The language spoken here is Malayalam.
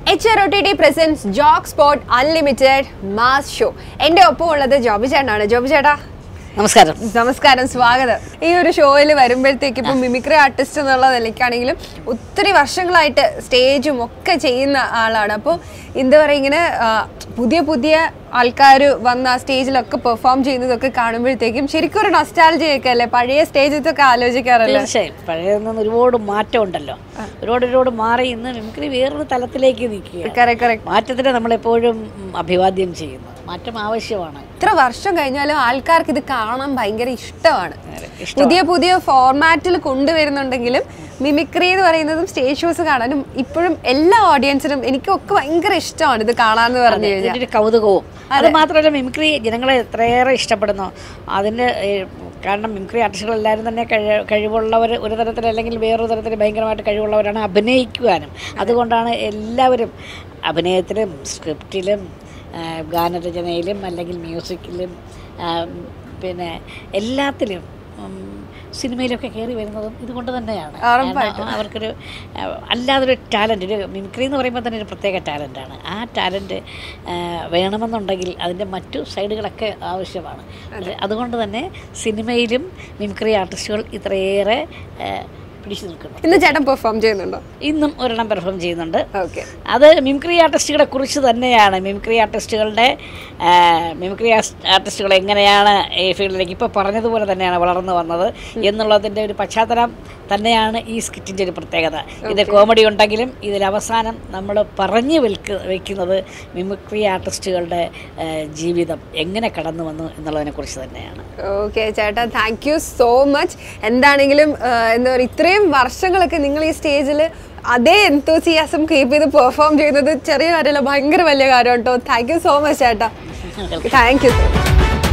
H R O T T presence joke spot unlimited mass show എൻ്റെ ഒപ്പം ഉള്ളത് ജോബി ചേട്ടനാണ് ജോബി ചേട്ടാ നമസ്കാരം നമസ്കാരം സ്വാഗതം ഈ ഒരു ഷോയിൽ വരുമ്പോഴത്തേക്ക് ഇപ്പം മിമിക്രി ആർട്ടിസ്റ്റ് എന്നുള്ള നിലയ്ക്കാണെങ്കിലും ഒത്തിരി വർഷങ്ങളായിട്ട് സ്റ്റേജും ഒക്കെ ചെയ്യുന്ന ആളാണ് അപ്പോൾ എന്താ പറയുക ഇങ്ങനെ ആ, പുതിയ പുതിയ ആൾക്കാർ വന്ന് ആ സ്റ്റേജിലൊക്കെ പെർഫോം ചെയ്യുന്നതൊക്കെ കാണുമ്പോഴത്തേക്കും ശരിക്കും ഒരു നൊസ്റ്റാൾജിയൊക്കെ അല്ലേ പഴയ സ്റ്റേജിലൊക്കെ ആലോചിക്കാറല്ലേ തീർച്ചയായും പഴയതിൽ നിന്ന് ഒരുപാട് മാറ്റം ഉണ്ടല്ലോ ഒരുപാട് ഒരുപാട് മാറി ഇന്ന് മിമിക്രി വേറൊരു തലത്തിലേക്ക് നിൽക്കുക കറക്റ്റ് കറക്റ്റ് മാറ്റത്തിന് നമ്മളെപ്പോഴും ഉം, അഭിവാദ്യം ചെയ്യുന്നു മാറ്റം ആവശ്യമാണ് ഇത്ര വർഷം കഴിഞ്ഞാലും ആൾക്കാർക്ക് ഇത് കാണാൻ ഭയങ്കര ഇഷ്ടമാണ് ഇഷ്ടമാണ്. പുതിയ പുതിയ ഫോർമാറ്റിൽ കൊണ്ടുവരുന്നുണ്ടെങ്കിലും മിമിക്രി എന്ന് പറയുന്നതും സ്റ്റേജ് ഷോസ് കാണാനും ഇപ്പോഴും എല്ലാ ഓഡിയൻസിനും എനിക്കൊക്കെ ഭയങ്കര ഇഷ്ടമാണ് ഇത് കാണാന്ന് പറഞ്ഞു കഴിഞ്ഞാൽ അതിൻ്റെ ഒരു കൗതുകവും അത് മാത്രമല്ല മിമിക്രി ജനങ്ങളെ എത്രയേറെ ഇഷ്ടപ്പെടുന്നു അതിൻ്റെ ഏഹ്, കാരണം മിമിക്രി ആർട്ടിസ്റ്റുകൾ എല്ലാവരും തന്നെ കഴി ഗാനവർ ഒരു തരത്തിൽ അല്ലെങ്കിൽ വേറൊരു തരത്തിൽ ഭയങ്കരമായിട്ട് കഴിവുള്ളവരാണ് അഭിനയിക്കുവാനും അതുകൊണ്ടാണ് എല്ലാവരും അഭിനയത്തിലും സ്ക്രിപ്റ്റിലും ആ, ഗാനരചനയിലും അല്ലെങ്കിൽ മ്യൂസിക്കിലും ആ, പിന്നെ എല്ലാത്തിലും ഉം, സിനിമയിലൊക്കെ കയറി വരുന്നതും ഇതുകൊണ്ട് തന്നെയാണ് കാരണം അവർക്കൊരു ആ, അല്ലാതൊരു ടാലൻറ്റ് ഒരു മിമിക്രി എന്ന് പറയുമ്പോൾ തന്നെ ഒരു പ്രത്യേക ടാലൻ്റാണ് ആ ടാലൻറ്റ് വേണമെന്നുണ്ടെങ്കിൽ അതിൻ്റെ മറ്റു സൈഡുകളൊക്കെ ആവശ്യമാണ് അത് അതുകൊണ്ട് തന്നെ സിനിമയിലും മിമിക്രി ആർട്ടിസ്റ്റുകൾ ഇത്രയേറെ ആ, പിടിച്ചു നിൽക്കുന്നു ഇന്ന് ചേട്ടൻ പെർഫോം ചെയ്യുന്നുണ്ടോ ഇന്നും ഒരെണ്ണം പെർഫോം ചെയ്യുന്നുണ്ട് ഓക്കെ അത് മിമിക്രി ആർട്ടിസ്റ്റുകളെ കുറിച്ച് തന്നെയാണ് മിമിക്രി ആർട്ടിസ്റ്റുകളുടെ ആ, മിമിക്രി ആസ്- ആർട്ടിസ്റ്റുകൾ എങ്ങനെയാണ് ഈ ഫീൽഡിലേക്ക് ഇപ്പോൾ പറഞ്ഞതുപോലെ തന്നെയാണ് വളർന്നു വന്നത് എന്നുള്ളതിൻ്റെ ഒരു പശ്ചാത്തലം തന്നെയാണ് ഈ സ്കിറ്റിൻ്റെ ഒരു പ്രത്യേകത ഇത് കോമഡി ഉണ്ടെങ്കിലും ഇതിൽ അവസാനം നമ്മൾ പറഞ്ഞു വെൽക്ക് വയ്ക്കുന്നത് മിമിക്രി ആർട്ടിസ്റ്റുകളുടെ ആ, ജീവിതം എങ്ങനെ കടന്നു വന്നു എന്നുള്ളതിനെക്കുറിച്ച് തന്നെയാണ് ഓക്കെ ചേട്ടാ താങ്ക് യു സോ മച്ച് എന്താണെങ്കിലും ആ, എന്താ പറയുക ഇത്രയും വർഷങ്ങളൊക്കെ നിങ്ങൾ ഈ സ്റ്റേജിൽ അതേ എന്തോസിയാസം കീപ്പ് ചെയ്ത് പെർഫോം ചെയ്യുന്നത് ചെറിയ കാര്യമല്ല ഭയങ്കര വലിയ കാര്യം കേട്ടോ താങ്ക് യു സോ മച്ച് ചേട്ടാ താങ്ക് യു